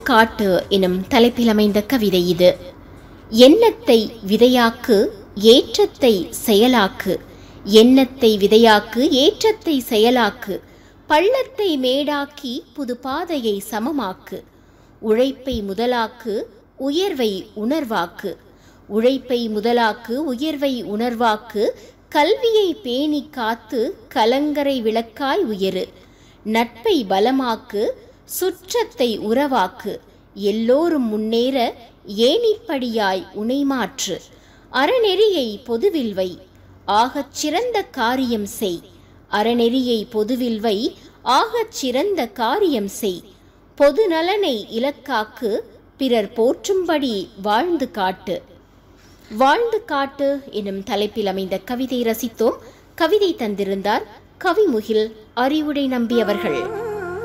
காட்டு எனும் தலைப்பில் அமைந்த கவிதை இது எண்ணத்தை விதையாக்கு ஏற்றத்தை செயலாக்கு எண்ணத்தை விதையாக்கு ஏற்றத்தை செயலாக்கு பள்ளத்தை மேடாக்கி புது பாதையை சமமாக்கு உழைப்பை முதலாக்கு உயர்வை உணர்வாக்கு உழைப்பை முதலாக்கு உயர்வை உணர்வாக்கு கல்வியை பேணி காத்து கலங்கரை விளக்காய் உயரு நட்பை பலமாக்கு சுற்றத்தை உறவாக்கு எல்லோரும் முன்னேற ஏணிப்படியாய் உனைமாற்று அறநெறியை பொதுவில் வை ஆகச் சிறந்த காரியம் செய் அறநெறியை பொதுவில் வை ஆகச் சிறந்த காரியம் செய் பொது நலனை இலக்காக்கு பிறர் போற்றும்படி வாழ்ந்து காட்டு வாழ்ந்து காட்டு எனும் தலைப்பில் அமைந்த கவிதை ரசித்தோம் கவிதை தந்திருந்தார் கவிமுகில் அறிவுடை நம்பியவர்கள்